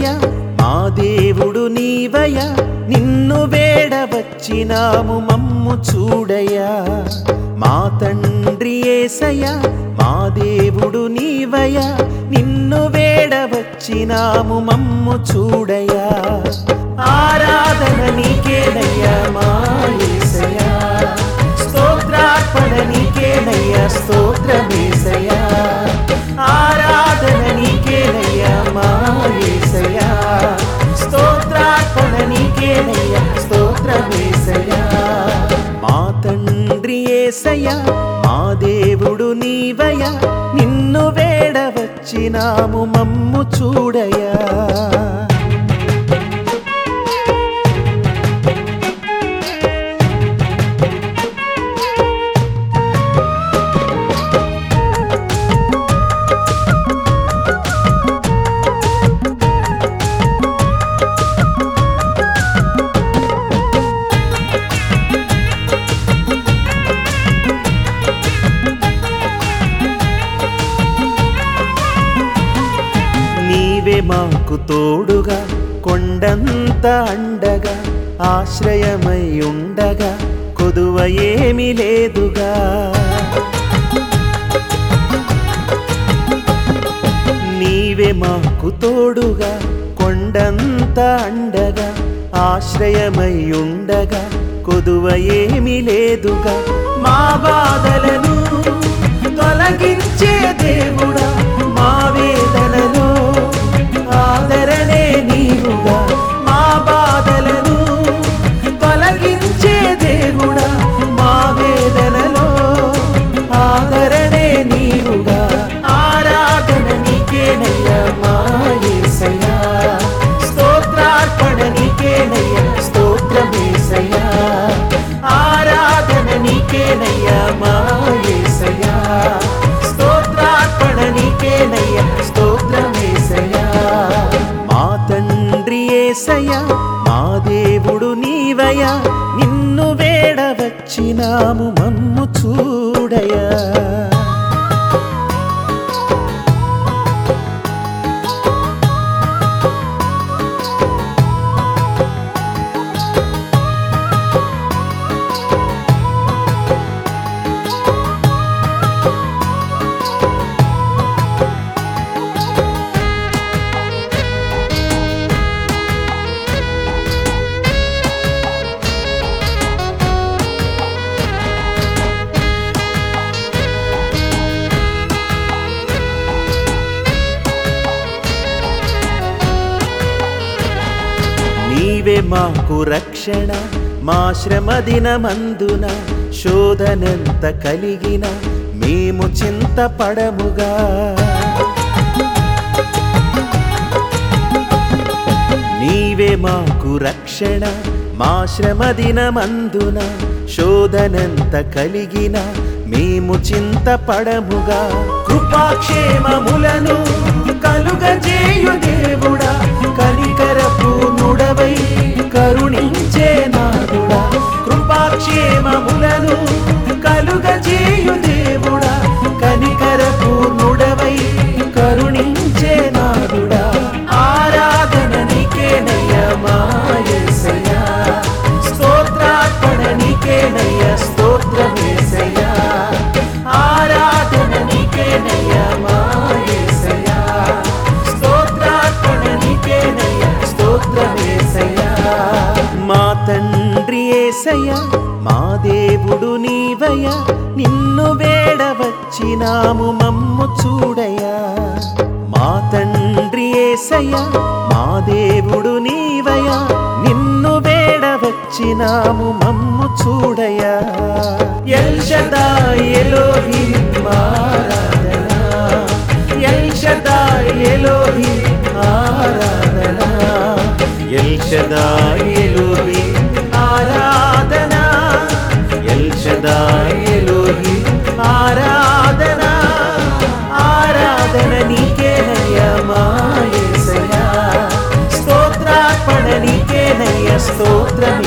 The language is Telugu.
ఏసయ్యా మా దేవుడు నీవయ్యా నిన్ను వేడవచ్చినాము మమ్ము చూడయ్యా మా తండ్రి ఏసయ్యా మా దేవుడు నీవయ్యా నిన్ను వేడవచ్చినాము మమ్ము చూడయ్యా ఆరాధన నీకేనయ్యా మా ఏసయ్యా స్తోత్రార్పణ నీకేనయ్యా స్తోత్రమేసయ్యా ఆరాధన నీకేనయ్యా మా ఏసయ్యా స్తోత్రార్పణ నీకేనయ్యా స్తోత్రమేసయ్యా మా తండ్రి ఏసయ్యా మా దేవుడు నీవయ్యా నిన్ను వేడవచ్చినాము మమ్ము చూడయా నీవే మాకు తోడుగా కొండంత అండగా ఆశ్రయమై ఉండగా కొదువ ఏమి లేదుగా నీవే మాకు తోడుగా కొండంత అండగా ఆశ్రయమై ఉండగా కొదువ ఏమి లేదుగా మా బాధలను తొలగించే దేవుడా మా వేదనలో ఆదరణే నీవుగా మా బాధలను తొలగించే దేవుడా మా వేదనలో ఆదరణే నీవుగా ఆరాధన నీకేనయ్యా మా యేసయ్యా స్తోత్రార్పణ నీకేనయ్యా స్తోత్రమేసయ్యా ఆరాధన నీకేనయ్యా మా యేసయ్యా స్తోత్రార్పణ నీకేనయ్యా స్తోత్రమేసయ్యా మా తండ్రి ఏసయ్యా మా దేవుడు నీవయ్యా నిన్ను వేడవచ్చినాము మమ్ము చూడయా నీవే మాకు రక్షణ మా శ్రమ దినమందున శోధనెంత కలిగిన మేము చింతపడముగా నీవే మాకు రక్షణ మా శ్రమ దినమందున శోధనెంత కలిగిన మేము చింతపడముగా కృపాక్షేమములను కలుగజేయు దేవుడా కనికరపు నుడవై కరుణించే నాదుడా కృపాక్షేమములను కలుగజేయు దేవుడా కనికరపు నుడవై కరుణించే నాదుడా ఆరాధన నీకేనయ్యా మా యేసయ్యా స్తోత్రార్పణ నీకేనయ్యా స్తోత్రమేసయ్యా ఆరాధన నీకేనయ్యా మా యేసయ్యా స్తోత్రార్పణ నీకేనయ్యా స్తోత్రమేసయ్యా మా తండ్రి ఏసయ్యా మా దేవుడు నీవయ్యా నిన్ను వేడవచ్చినాము మమ్ము చూడయా మా తండ్రి ఏసయ్యా మా దేవుడు నీవయ్యా నిన్ను వేడవచ్చినాము మమ్ము చూడయా ఎల్షదాయ్ ఎలోహిం ఆరాధన ఎల్షదాయ్ ఎలోహిం ఆరాధన ఎల్షదాయ్ ఎలోహిం ఆరాధన ఎల్షదాయ్ ఎలోహిం ఆరాధన ఆరాధన నీకేనయ్యా మా యేసయ్యా స్తోత్రార్పణ నీకేనయ్యా స్తోత్రం